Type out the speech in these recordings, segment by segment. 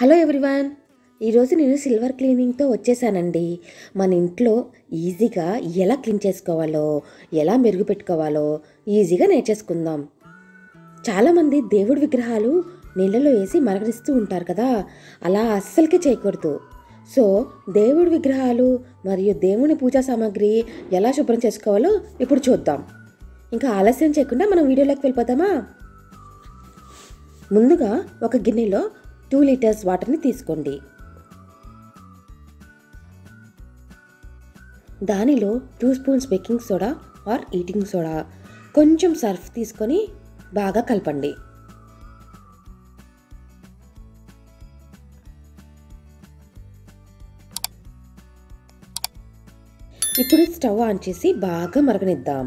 hello everyone ఈరోజు నేను silver క్లీనింగ్తో వచ్చేసానండి మన ఇంట్లో ఈజీగా ఎలా క్లీన్ చేసుకోవాలో ఎలా మెరుగు పెట్టుకోవాలో ఈజీగా నేర్చేసుకుందాం చాలామంది దేవుడి విగ్రహాలు నీళ్ళలో వేసి మరగరిస్తూ ఉంటారు కదా అలా అస్సలకి చేయకూడదు సో దేవుడి విగ్రహాలు మరియు దేవుని పూజా సామాగ్రి ఎలా శుభ్రం చేసుకోవాలో ఇప్పుడు చూద్దాం ఇంకా ఆలస్యం చేయకుండా మనం వీడియోలోకి వెళ్ళిపోతామా ముందుగా ఒక గిన్నెలో టూ లీటర్స్ వాటర్ని తీసుకోండి దానిలో two spoons baking soda or eating soda కొంచెం సర్ఫ్ తీసుకొని బాగా కలపండి ఇప్పుడు స్టవ్ ఆన్ చేసి బాగా మరగనిద్దాం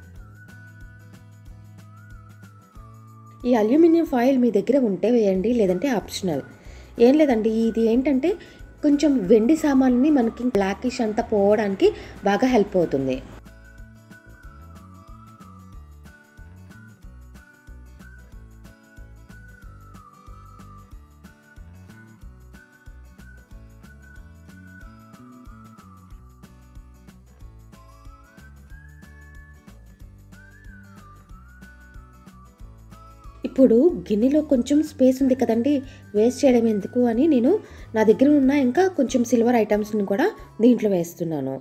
ఈ అల్యూమినియం ఫాయిల్ మీ దగ్గర ఉంటే వేయండి లేదంటే ఆప్షనల్ ఏం లేదండి ఇది ఏంటంటే కొంచెం వెండి సామాన్ని మనకి బ్లాకిష్ అంతా పోవడానికి బాగా హెల్ప్ అవుతుంది ఇప్పుడు గిన్నెలో కొంచెం స్పేస్ ఉంది కదండి వేస్ట్ చేయడం ఎందుకు అని నేను నా దగ్గర ఉన్న ఇంకా కొంచెం సిల్వర్ ఐటమ్స్ని కూడా దీంట్లో వేస్తున్నాను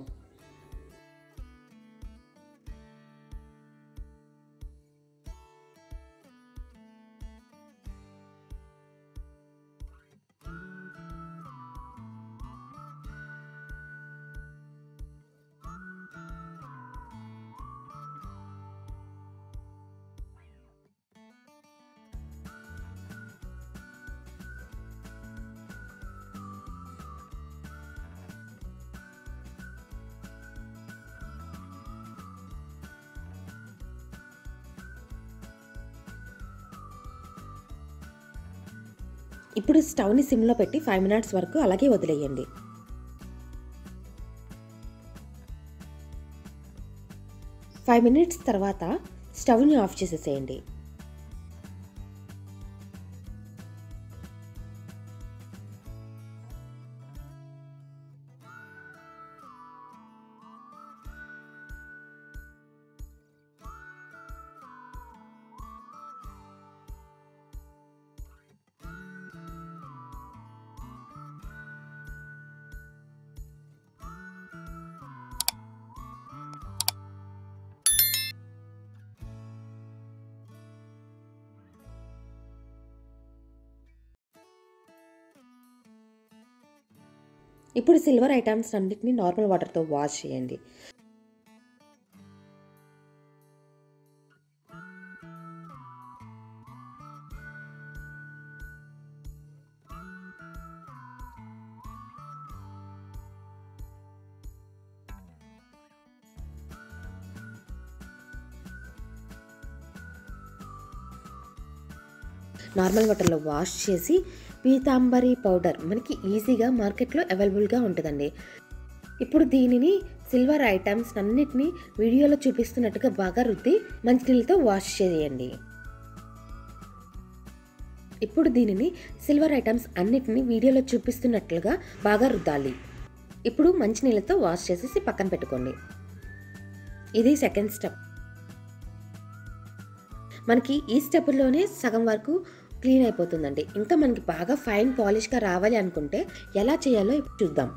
ఇప్పుడు స్టవ్ని సిమ్లో పెట్టి ఫైవ్ మినిట్స్ వరకు అలాగే వదిలేయండి ఫైవ్ మినిట్స్ తర్వాత స్టవ్ని ఆఫ్ చేసేసేయండి ఇప్పుడు సిల్వర్ ఐటమ్స్ అన్నిటిని నార్మల్ వాటర్తో వాష్ చేయండి నార్మల్ వాటర్లో వాష్ చేసి పీతాంబరి పౌడర్ మనకి ఈజీగా మార్కెట్లో అవైలబుల్గా ఉంటుందండి ఇప్పుడు దీనిని సిల్వర్ ఐటమ్స్ అన్నిటినీ వీడియోలో చూపిస్తున్నట్టుగా బాగా రుద్ది మంచినీళ్ళతో వాష్ చేయండి ఇప్పుడు దీనిని సిల్వర్ ఐటమ్స్ అన్నిటిని వీడియోలో చూపిస్తున్నట్లుగా బాగా రుద్దాలి ఇప్పుడు మంచినీళ్ళతో వాష్ చేసేసి పక్కన పెట్టుకోండి ఇది సెకండ్ స్టెప్ మనకి ఈ స్టెప్లోనే సగం వరకు క్లీన్ అయిపోతుందండి ఇంకా మనకి బాగా ఫైన్ పాలిష్గా రావాలి అనుకుంటే ఎలా చేయాలో ఇప్పుడు చూద్దాం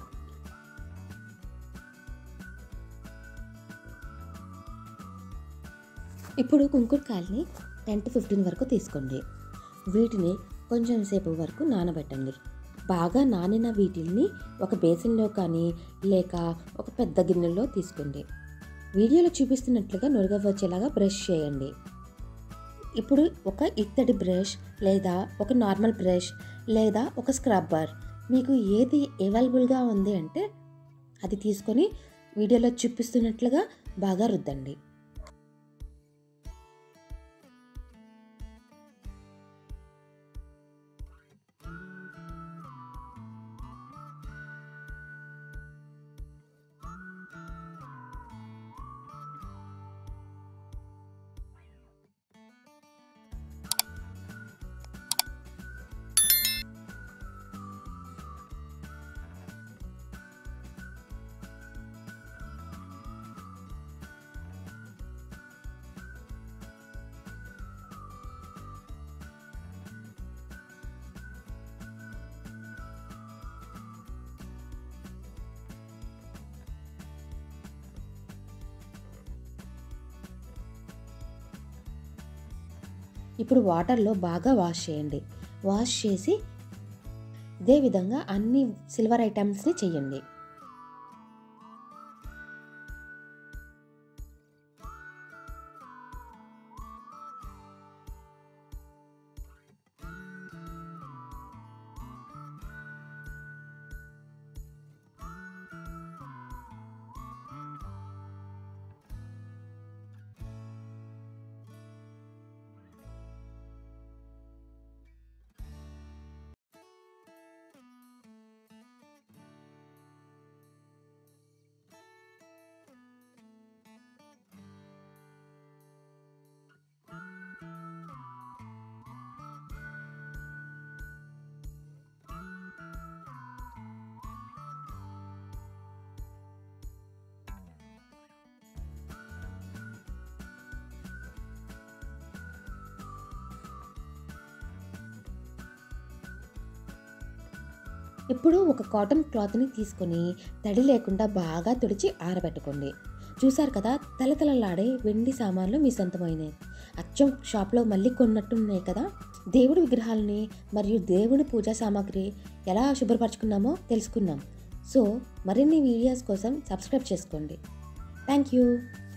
ఇప్పుడు కుంకుడుకాయల్ని టెన్ టు ఫిఫ్టీన్ వరకు తీసుకోండి వీటిని కొంచెం సేపు వరకు నానబెట్టండి బాగా నానిన వీటిని ఒక బేసిన్లో కానీ లేక ఒక పెద్ద గిన్నెలో తీసుకోండి వీడియోలో చూపిస్తున్నట్లుగా నురగ వచ్చేలాగా బ్రష్ చేయండి ఇప్పుడు ఒక ఇత్తడి బ్రష్ లేదా ఒక నార్మల్ బ్రష్ లేదా ఒక స్క్రబ్బర్ మీకు ఏది అవైలబుల్గా ఉంది అంటే అది తీసుకొని వీడియోలో చూపిస్తున్నట్లుగా బాగా రుద్దండి ఇప్పుడు వాటర్లో బాగా వాష్ చేయండి వాష్ చేసి ఇదే విధంగా అన్ని సిల్వర్ ఐటమ్స్ని చేయండి ఇప్పుడు ఒక కాటన్ క్లాత్ని తీసుకొని తడి లేకుండా బాగా తుడిచి ఆరబెట్టుకోండి చూసారు కదా తలతలలాడే వెండి సామాన్లు మీ సొంతమైనవి అచ్చం షాప్లో మళ్ళీ కొన్నట్టున్నాయి కదా దేవుడి విగ్రహాలని మరియు దేవుడి పూజా సామాగ్రి ఎలా శుభ్రపరచుకున్నామో తెలుసుకున్నాం సో మరిన్ని వీడియోస్ కోసం సబ్స్క్రైబ్ చేసుకోండి థ్యాంక్ యూ